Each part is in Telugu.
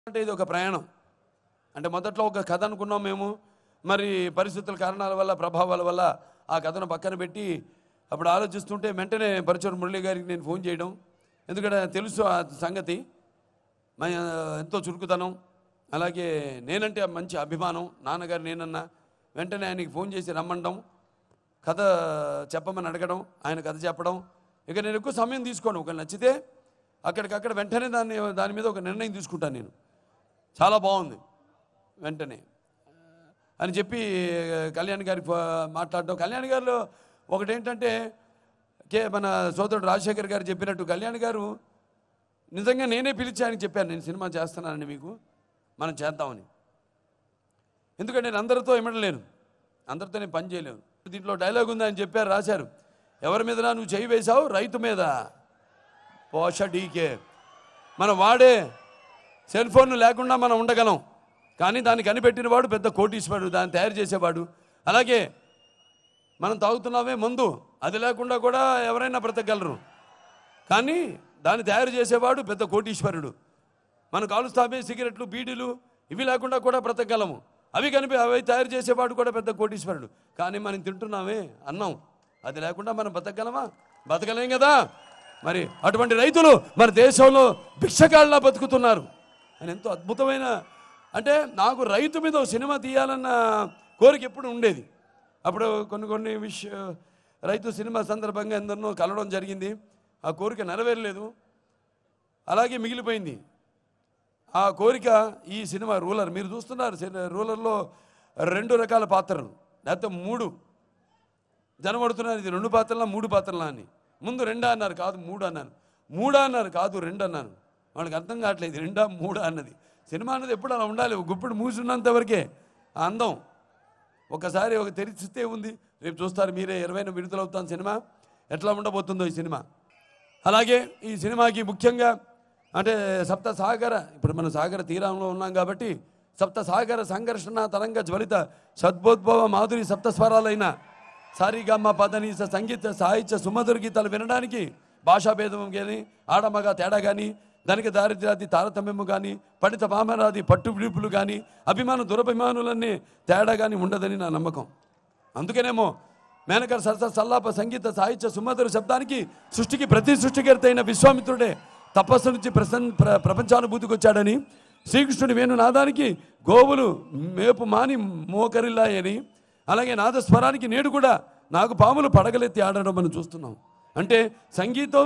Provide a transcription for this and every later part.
అంటే ఇది ఒక ప్రయాణం అంటే మొదట్లో ఒక కథ అనుకున్నాం మేము మరి పరిస్థితుల కారణాల వల్ల ప్రభావాల వల్ల ఆ కథను పక్కన పెట్టి అప్పుడు ఆలోచిస్తుంటే వెంటనే పరిచయం మురళి గారికి నేను ఫోన్ చేయడం ఎందుకంటే తెలుసు ఆ సంగతి మ- ఎంతో చురుకుతనం అలాగే నేనంటే మంచి అభిమానం నాన్నగారు నేనన్నా వెంటనే ఆయనకి ఫోన్ చేసి రమ్మండం కథ చెప్పమని అడగడం ఆయన కథ చెప్పడం ఇక నేను ఎక్కువ సమయం తీసుకోను ఒకళ్ళు నచ్చితే అక్కడికక్కడ వెంటనే దాన్ని దాని మీద ఒక నిర్ణయం తీసుకుంటాను నేను చాలా బాగుంది వెంటనే అని చెప్పి కళ్యాణ్ గారికి ఫో- మాట్లాడడం కళ్యాణ్ గారిలో ఒకటేంటంటే కే మన సోదరుడు రాజశేఖర్ గారు చెప్పినట్టు కళ్యాణ్ గారు నిజంగా నేనే పిలిచి ఆయనకి చెప్పాను నేను సినిమా చేస్తున్నానని మీకు మనం చేద్దామని ఎందుకంటే నేను అందరితో ఇమ్మడలేను అందరితో నేను పని చేయలేను దీంట్లో డైలాగ్ ఉంది అని చెప్పారు రాశారు ఎవరి మీద నువ్వు చేయి వేశావు రైతు మీద పోష డీకే మనం వాడే సెల్ ఫోన్ లేకుండా మనం ఉండగలం కానీ దాన్ని కనిపెట్టిన వాడు పెద్ద కోటీశ్వరుడు దాన్ని తయారు చేసేవాడు అలాగే మనం తాగుతున్నామే మందు అది లేకుండా కూడా ఎవరైనా బ్రతకగలరు కానీ దాన్ని తయారు చేసేవాడు పెద్ద కోటీశ్వరుడు మనం కాలుస్తామే సిగరెట్లు బీడీలు ఇవి లేకుండా కూడా బ్రతకగలము అవి కనిపి అవి తయారు చేసేవాడు కూడా పెద్ద కోటీశ్వరుడు కానీ మనం తింటున్నామే అన్నం అది లేకుండా మనం బతకగలమా బతకలేం కదా మరి అటువంటి రైతులు మన దేశంలో భిక్షకాళ్ళ బతుకుతున్నారు అని ఎంతో అద్భుతమైన అంటే నాకు రైతు మీద ఒక సినిమా తీయాలన్న కోరిక ఎప్పుడు ఉండేది అప్పుడు కొన్ని కొన్ని విష రైతు సినిమా సందర్భంగా ఎందరినో కలవడం జరిగింది ఆ కోరిక నెరవేరలేదు అలాగే మిగిలిపోయింది ఆ కోరిక ఈ సినిమా రూలర్ మీరు చూస్తున్నారు సిని- రూలర్లో రెండు రకాల పాత్రలు లేకపోతే మూడు జనబడుతున్నారు ఇది రెండు పాత్రలా మూడు పాత్రలా అని ముందు రెండా అన్నారు కాదు మూడు అన్నాను మూడా అన్నారు కాదు రెండు అన్నాను వాళ్ళకి అర్థం కావట్లేదు రెండా మూడా అన్నది సినిమా అన్నది ఎప్పుడు అలా ఉండాలి ఒక గుప్పుడు మూసున్నంత వరకే ఆ అందం ఒకసారి ఒక తెరిచితే ఉంది రేపు చూస్తారు మీరే ఇరవైన విడుదలవుతాను సినిమా ఎట్లా ఉండబోతుందో ఈ సినిమా అలాగే ఈ సినిమాకి ముఖ్యంగా అంటే సప్త సాగర ఇప్పుడు మనం సాగర తీరంలో ఉన్నాం కాబట్టి సప్త సాగర సంఘర్షణ తరంగ జ్వలిత సద్భోద్భవ మాధురి సప్త స్వరాలైన సారిగమ్మ పదనీస సంగీత సాహిత్య సుమధుర గీతాలు వినడానికి భాషాభేదం కానీ ఆడమగ తేడా కానీ ధనిక దారిద్ర్యాది తారతమ్యము కానీ పండిత పామరాది పట్టు విడుపులు కానీ అభిమాన దురభిమానులన్నీ తేడా కానీ ఉండదని నా నమ్మకం అందుకనేమో మేనకర సరస సల్లాప సంగీత సాహిత్య సుమధుర శబ్దానికి సృష్టికి ప్రతి సృష్టికర్త అయిన విశ్వామిత్రుడే తపస్సు నుంచి ప్రసన్ ప్ర ప్రపంచానుభూతికి వచ్చాడని శ్రీకృష్ణుడి వేణునాదానికి గోవులు మేపు మాని మోకరిల్లాయని అలాగే నాదస్వరానికి నేడు కూడా నాకు పాములు పడగలెత్తి ఆడడం మనం చూస్తున్నాం అంటే సంగీతం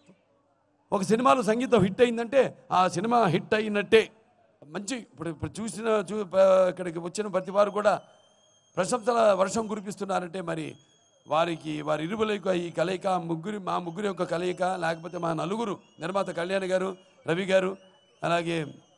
ఒక సినిమాలో సంగీతం హిట్ అయిందంటే ఆ సినిమా హిట్ అయినట్టే మంచి ఇప్పుడు ఇప్పుడు చూసిన చూ ప- ఇక్కడికి వచ్చిన ప్రతి వారు కూడా ప్రశంసల వర్షం కురిపిస్తున్నారంటే మరి వారికి వారి ఇరువుల యొక్క ఈ కలయిక ముగ్గురి మా ముగ్గురి యొక్క కలయిక లేకపోతే మా నలుగురు నిర్మాత కళ్యాణ్ గారు రవి గారు అలాగే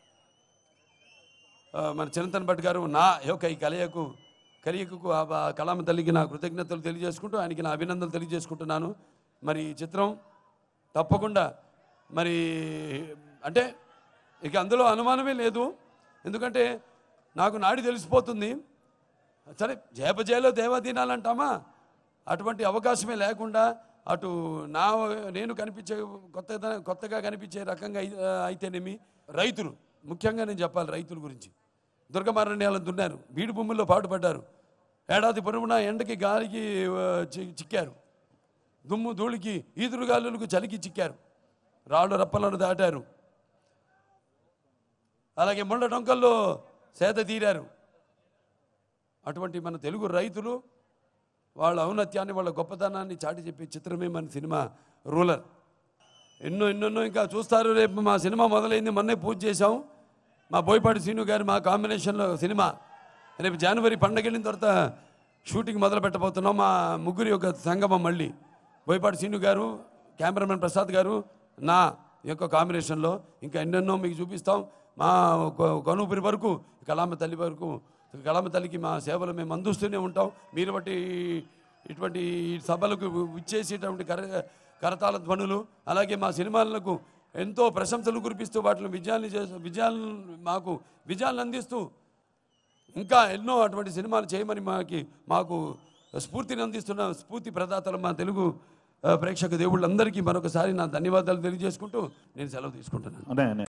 ఆ, మన చిరంతన్ భట్ గారు నా యొక్క ఈ కలయికకు కలయికకు ఆ ఆ కళామ తల్లికి నా కృతజ్ఞతలు తెలియజేసుకుంటూ ఆయనకి నా అభినందనలు తెలియజేసుకుంటున్నాను మరి ఈ చిత్రం తప్పకుండా మరి అంటే ఇక అందులో అనుమానమే లేదు ఎందుకంటే నాకు నాడి తెలిసిపోతుంది సరే జయపజయలో దేవాదీనాలంటామా అటువంటి అవకాశమే లేకుండా అటు నా నేను కనిపించే కొత్త కొత్తగా కనిపించే రకంగా అయి- అయితేనేమి రైతులు ముఖ్యంగా నేను చెప్పాలి రైతుల గురించి దుర్గమారణ్యాలను దున్నారు బీడు భూముల్లో పాటుపడ్డారు ఏడాది పొడవునా ఎండకి గాలికి ఆ, చి- చిక్కారు దుమ్ము ధూళికి ఈదురుగాలులకు చలికి చిక్కారు రాళ్ళు రప్పలను దాటారు అలాగే మొండ డొంకల్లో సేద తీరారు అటువంటి మన తెలుగు రైతులు వాళ్ళ ఔన్నత్యాన్ని వాళ్ళ గొప్పతనాన్ని చాటి చెప్పే చిత్రమే మన సినిమా రూలర్ ఎన్నో ఎన్నెన్నో ఇంకా చూస్తారు రేపు మా సినిమా మొదలైంది మొన్నే పూజ చేశాం మా బోయపాటి శ్రీను గారి మా కాంబినేషన్లో సినిమా రేపు జనవరి పండగ వెళ్ళిన తర్వాత షూటింగ్ మొదలు పెట్టబోతున్నాం మా ముగ్గురి యొక్క సంగమం మళ్ళీ బోయపాటి శ్రీను గారు కెమెరామెన్ ప్రసాద్ గారు నా యొక్క కాంబినేషన్లో ఇంకా ఎన్నెన్నో మీకు చూపిస్తాం మా కొ- కొనుపురి వరకు కళామ తల్లి వరకు కళామ తల్లికి మా సేవలు మేము అందిస్తూనే ఉంటాం మీరు బట్టి ఇటువంటి సభలకు ఇచ్చేసేటువంటి కర కరతాళ ధ్వనులు అలాగే మా సినిమాలకు ఎంతో ప్రశంసలు కురిపిస్తూ వాటిని విజయాన్ని చేస్తూ విజయాలను మాకు విజయాలను అందిస్తూ ఇంకా ఎన్నో అటువంటి సినిమాలు చేయమని మాకి మాకు స్ఫూర్తిని అందిస్తున్న స్ఫూర్తి ప్రదాతలు మా తెలుగు ఆ, ప్రేక్షక దేవుళ్ళందరికీ మరొకసారి నా ధన్యవాదాలు తెలియజేసుకుంటూ నేను సెలవు తీసుకుంటున్నాను అనే అనే